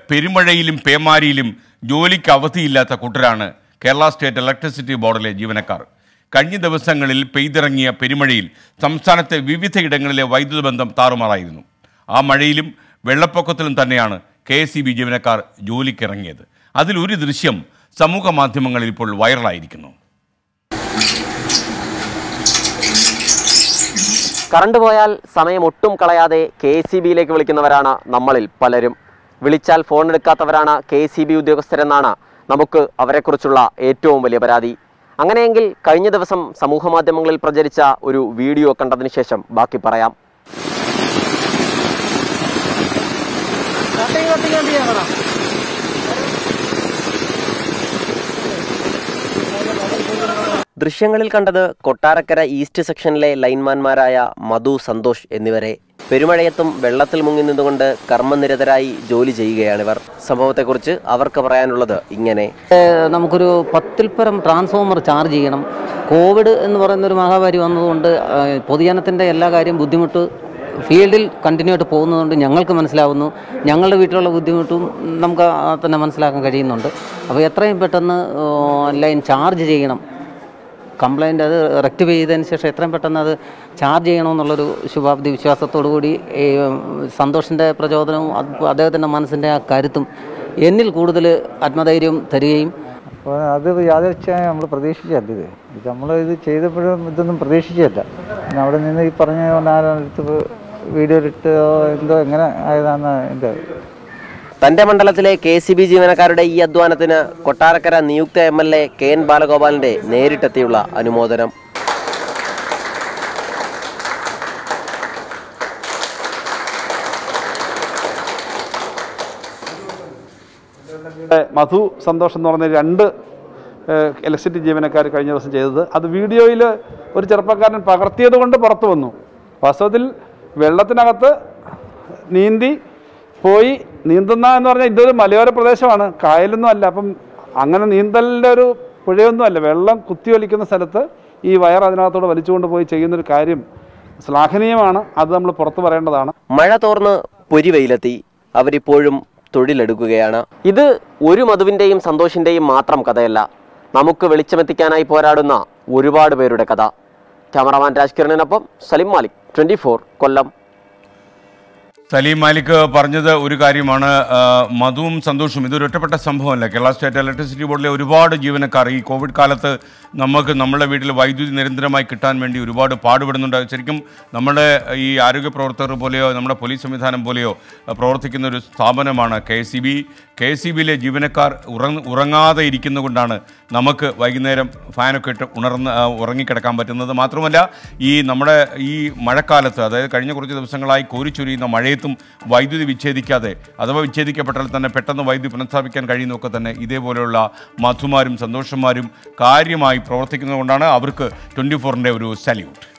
പെരുമഴയിലും പേമാരിയിലും ജോലിക്ക് അവധിയില്ലാത്ത കൂട്ടരാണ് കേരള സ്റ്റേറ്റ് ഇലക്ട്രിസിറ്റി ബോർഡിലെ ജീവനക്കാർ കഴിഞ്ഞ ദിവസങ്ങളിൽ പെയ്തിറങ്ങിയ പെരുമഴയിൽ സംസ്ഥാനത്തെ വിവിധയിടങ്ങളിലെ വൈദ്യുത ബന്ധം താറുമാറായിരുന്നു ആ മഴയിലും വെള്ളപ്പൊക്കത്തിലും തന്നെയാണ് കെ എസ് ജീവനക്കാർ ജോലിക്കിറങ്ങിയത് അതിലൊരു ദൃശ്യം സമൂഹ മാധ്യമങ്ങളിൽ ഇപ്പോൾ വൈറലായിരിക്കുന്നു കറണ്ട് പോയാൽ സമയം ഒട്ടും കളയാതെ കെ സി ബിയിലേക്ക് വിളിക്കുന്നവരാണ് നമ്മളിൽ പലരും വിളിച്ചാൽ ഫോൺ എടുക്കാത്തവരാണ് കെ സി ബി ഉദ്യോഗസ്ഥരെന്നാണ് നമുക്ക് അവരെക്കുറിച്ചുള്ള ഏറ്റവും വലിയ പരാതി അങ്ങനെയെങ്കിൽ കഴിഞ്ഞ ദിവസം സമൂഹ മാധ്യമങ്ങളിൽ പ്രചരിച്ച ഒരു വീഡിയോ കണ്ടതിന് ശേഷം ബാക്കി പറയാം ദൃശ്യങ്ങളിൽ കണ്ടത് കൊട്ടാരക്കര ഈസ്റ്റ് സെക്ഷനിലെ ലൈൻമാൻമാരായ മധു സന്തോഷ് എന്നിവരെ പെരുമഴയത്തും വെള്ളത്തിൽ മുങ്ങി നിന്നുകൊണ്ട് കർമ്മനിരതരായി ജോലി ചെയ്യുകയാണിവർ സംഭവത്തെക്കുറിച്ച് അവർക്ക് പറയാനുള്ളത് ഇങ്ങനെ ഏഹ് നമുക്കൊരു പത്തിൽ പരം ട്രാൻസ്ഫോമർ ചാർജ് ചെയ്യണം കോവിഡ് എന്ന് പറയുന്ന ഒരു മഹാമാരി വന്നതുകൊണ്ട് ഏഹ് പൊതുജനത്തിൻ്റെ എല്ലാ കാര്യം ബുദ്ധിമുട്ട് ഫീൽഡിൽ കണ്ടിന്യൂ ആയിട്ട് പോകുന്നതുകൊണ്ട് ഞങ്ങൾക്ക് മനസ്സിലാവുന്നു ഞങ്ങളുടെ വീട്ടിലുള്ള ബുദ്ധിമുട്ടും നമുക്ക് ആ തന്നെ മനസ്സിലാക്കാൻ കഴിയുന്നുണ്ട് അപ്പോൾ എത്രയും പെട്ടെന്ന് ഏഹ് ലൈൻ ചാർജ് ചെയ്യണം കംപ്ലൈൻറ്റ് അത് റെക്ടിഫൈ ചെയ്തതിന് ശേഷം എത്രയും പെട്ടെന്ന് അത് ചാർജ് ചെയ്യണമെന്നുള്ളൊരു ശുഭാപ്തി വിശ്വാസത്തോടു കൂടി ഈ സന്തോഷിൻ്റെ പ്രചോദനവും അത് അദ്ദേഹത്തിൻ്റെ മനസ്സിൻ്റെ ആ കരുത്തും എന്നിൽ കൂടുതൽ ആത്മധൈര്യം തരികയും അപ്പോൾ അത് യാദൃച്ഛമായി നമ്മൾ പ്രതീക്ഷിച്ചല്ല ഇത് ഇത് നമ്മൾ ഇത് ചെയ്തപ്പോഴും ഇതൊന്നും പ്രതീക്ഷിച്ചല്ല പിന്നെ അവിടെ നിന്ന് ഈ പറഞ്ഞ ആരെടുത്ത് വീഡിയോയിലിട്ട് എന്തോ എങ്ങനെ ആയതാണെന്ന് എൻ്റെ തന്റെ മണ്ഡലത്തിലെ കെ സി ബി ജീവനക്കാരുടെ ഈ അധ്വാനത്തിന് കൊട്ടാരക്കര നിയുക്ത M L A K N ബാലഗോപാലിന്റെ നേരിട്ടെത്തിയുള്ള അനുമോദനം ഇവിടെ മധു സന്തോഷ് എന്ന് പറഞ്ഞ രണ്ട് ഇലക്ട്രിസിറ്റി ജീവനക്കാർ കഴിഞ്ഞ ദിവസം ചെയ്തത് അത് വീഡിയോയിൽ ഒരു ചെറുപ്പക്കാരൻ പകർത്തിയത് കൊണ്ട് പുറത്തു വന്നു വാസ്തവത്തിൽ വെള്ളത്തിനകത്ത് നീന്തി പോയി നീന്തുന്ന എന്ന് പറഞ്ഞാൽ ഇതൊരു മലയോര പ്രദേശമാണ് കായലൊന്നും അല്ല അപ്പം അങ്ങനെ നീന്തലിൻ്റെ ഒരു പുഴയൊന്നും അല്ല വെള്ളം കുത്തിയൊലിക്കുന്ന സ്ഥലത്ത് ഈ വയർ അതിനകത്തോടെ വലിച്ചുകൊണ്ട് പോയി ചെയ്യുന്നൊരു കാര്യം ശ്ലാഘനീയമാണ് അത് നമ്മൾ പുറത്ത് പറയേണ്ടതാണ് മഴ തോർന്ന് പൊരിവെയിലെത്തി അവരിപ്പോഴും തൊഴിലെടുക്കുകയാണ് ഇത് ഒരു മധുവിൻ്റെയും സന്തോഷിൻ്റെയും മാത്രം കഥയല്ല നമുക്ക് വെളിച്ചമെത്തിക്കാനായി പോരാടുന്ന ഒരുപാട് പേരുടെ കഥ ക്യാമറമാൻ രാജ്കിരണിനൊപ്പം സലിം മാലിക് ട്വൻറ്റി കൊല്ലം സലീം മാലിക് പറഞ്ഞത് ഒരു കാര്യമാണ് ആ, മധുവും സന്തോഷും ഇതൊരു ഒറ്റപ്പെട്ട സംഭവമല്ല കേരള സ്റ്റേറ്റ് ഇലക്ട്രിസിറ്റി ബോർഡിലെ ഒരുപാട് ജീവനക്കാർ ഈ കോവിഡ് കാലത്ത് നമുക്ക് നമ്മുടെ വീട്ടിൽ വൈദ്യുതി നിരന്തരമായി കിട്ടാൻ വേണ്ടി ഒരുപാട് പാടുപെടുന്നുണ്ട് ശരിക്കും നമ്മുടെ ഈ ആരോഗ്യ പ്രവർത്തകർ പോലെയോ നമ്മുടെ പോലീസ് സംവിധാനം പോലെയോ ആ, പ്രവർത്തിക്കുന്ന ഒരു സ്ഥാപനമാണ് K C B K C ബിയിലെ ജീവനക്കാർ ഉറങ്ങ ഉറങ്ങാതെ ഇരിക്കുന്നതുകൊണ്ടാണ് നമുക്ക് വൈകുന്നേരം ഫാനൊക്കെ ഇട്ട് ഉണർന്ന് ആ, ഉറങ്ങിക്കിടക്കാൻ പറ്റുന്നത് മാത്രമല്ല ഈ നമ്മുടെ ഈ മഴക്കാലത്ത് അതായത് കഴിഞ്ഞ കുറച്ച് ദിവസങ്ങളായി കോരിച്ചൊരിയുന്ന മഴയത്തും വൈദ്യുതി വിച്ഛേദിക്കാതെ അഥവാ വിച്ഛേദിക്കപ്പെട്ടാൽ തന്നെ പെട്ടെന്ന് വൈദ്യുതി പുനഃസ്ഥാപിക്കാൻ കഴിയുന്നതൊക്കെ തന്നെ ഇതേപോലെയുള്ള മധുമാരും സന്തോഷന്മാരും കാര്യമായി പ്രവർത്തിക്കുന്നതുകൊണ്ടാണ് അവർക്ക് ട്വൻറ്റി ഫോറിൻ്റെ ഒരു സല്യൂട്ട്